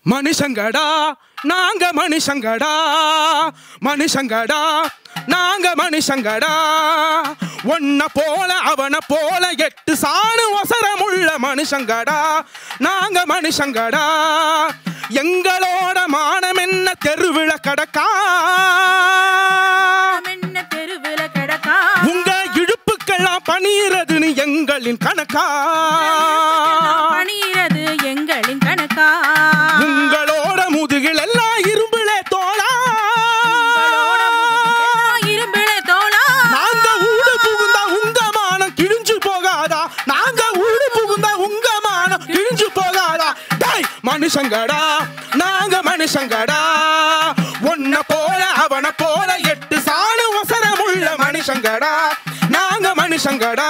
மனுஷங்கடா நாங்க மனுஷங்கடா மனுஷங்கடா நாங்க மனுஷங்கடா ஒன்ன போல அவன போல எட்டு சாணு ஒசரமுள்ள மனுஷங்கடா நாங்க மனுஷங்கடா எங்களோட மானம் என்ன தெருவில கடக்கா என்ன தெருவுல கிடக்கா உங்க இழுப்புக்கெல்லாம் பணியறதுன்னு எங்களின் கணக்கா பணியிறது எங்களின் கணக்கா உங்களோட முதுகில் எல்லாம் இரும்புலே தோளா உங்களோட முதுகில் இரும்பிலே தோளா நாங்க ஊடு புகுந்தா உங்க மானம் கிழிஞ்சு போகாதா நாங்க ஊடு புகுந்தா உங்க மானம் கிழிஞ்சு போகாதா டேய் மனுஷங்கடா நாங்க மனுஷங்கடா ஒன்ன போல அவன போல எட்டு சாணு ஒசரமுள்ள மனுஷங்கடா நாங்க மனுஷங்கடா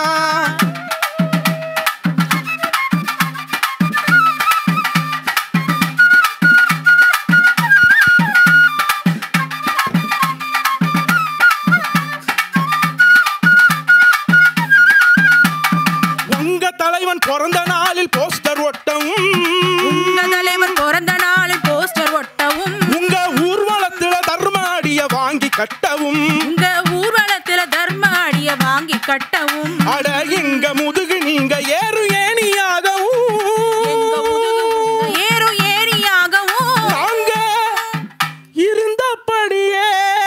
உங்க தலைவன் பிறந்த நாளில் போஸ்டர் ஒட்டவும் உங்க தலைவன் பிறந்த நாளில் போஸ்டர் ஒட்டவும் உங்க ஊர்வலத்துல தர்மாடிய வாங்கி கட்டவும் உங்க ஊர்வலத்துல தர்ம அடிய வாங்கி கட்டவும் அட எங்க முதுகு நீங்க ஏறு ஏணியாகவும் எங்க முதுகு உங்க ஏறு ஏரியாகவும் நாங்க இருந்தபடியே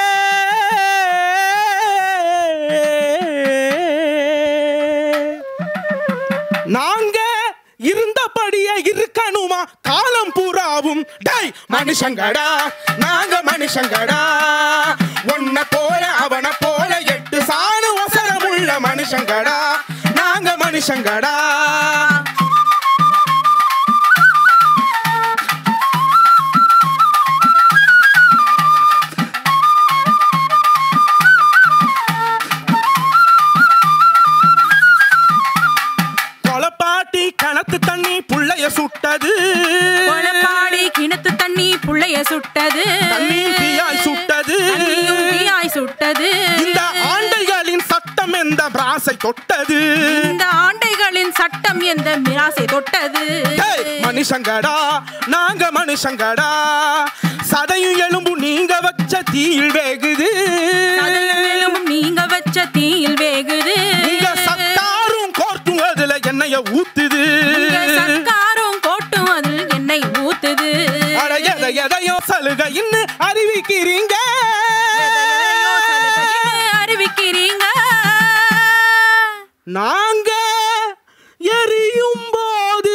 நாங்க இருந்தபடியே இருக்கணுமா காலம் பூராவும் டேய் மனுஷங்கடா நாங்க மனுஷங்கடா ஒன்ன போல அவன போல எட்டு சாணு ஒசரமுள்ள மனுஷங்கடா நாங்க மனுஷங்கடா கொலப்பாட்டி கணத்து தண்ணி புள்ளைய சுட்டது கொலப்பாடி கிணத்து தண்ணி புள்ளைய சுட்டது தண்ணீர் தீயாய் சுட்டது தண்ணியும் தீயாய் சுட்டது இந்த ஆண்டைகளின் சட்டம் எந்த பிராசை தொட்டது இந்த ஆண்டைகளின் சட்டம் எந்த மிராசை தொட்டது டேய், மனுஷங்கடா நாங்க மனுஷங்கடா சதையும் எலும்பு நீங்க வச்ச தீயில் வேகுது சதையிலும் நீங்க வச்ச தீயில் வேகுது உங்க சத்தாரும் கோர்த்தும் அதுல எண்ணெய ஊத்துது உங்க சர்க்காரும் கோட்டும் அதில் எண்ணெய் ஊத்துது அட எதை எதையோ சலுகைன்னு அறிவிக்கிறீங்க எதையோ சலுகைன்னு அறிவிக்கிறீங்க நாங்க எரியும் போது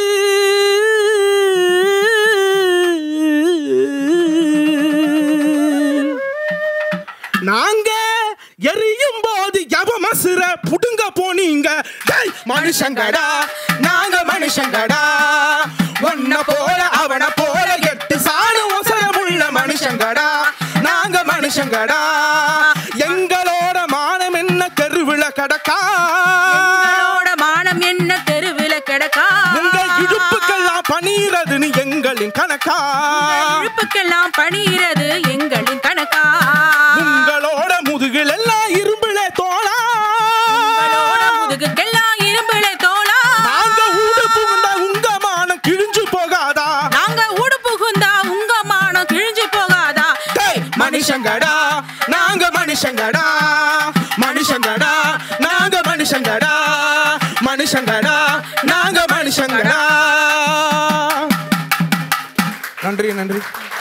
நாங்க எரியும் போது எவ மசுர புடுங்க போனீங்க டேய் மனுஷங்கடா நாங்க மனுஷங்கடா ஒன்ன போல அவன போல எட்டு சாணு ஒசரமுள்ள மனுஷங்கடா நாங்க மனுஷங்கடா எங்களோட மானம் என்ன தெருவில கடக்கா உங்களோட மானம் என்ன தெருவில கிடக்கா உங்க இடுப்புக்கெல்லாம் பணியறதுன்னு எங்களின் கணக்கா இழுப்புக்கெல்லாம் பணியிறது எங்களின் கணக்கா உங்களோட முதுகில் எல்லாம் இரும்பிலே தோளா உங்களோட முதுகுக்கெல்லாம் இரும்பிலே தோளா நாங்க ஊடு புகுந்தா உங்க மானம் கிழிஞ்சு போகாதா நாங்க ஊடு புகுந்தா உங்க மானம் கிழிஞ்சு போகாதா டேய், மனுஷங்கடா நாங்க மனுஷங்கடா மனுஷங்கடா நாங்க மனுஷங்கடா மனுஷங்கடா நாங்க மனுஷங்கடா நன்றி நன்றி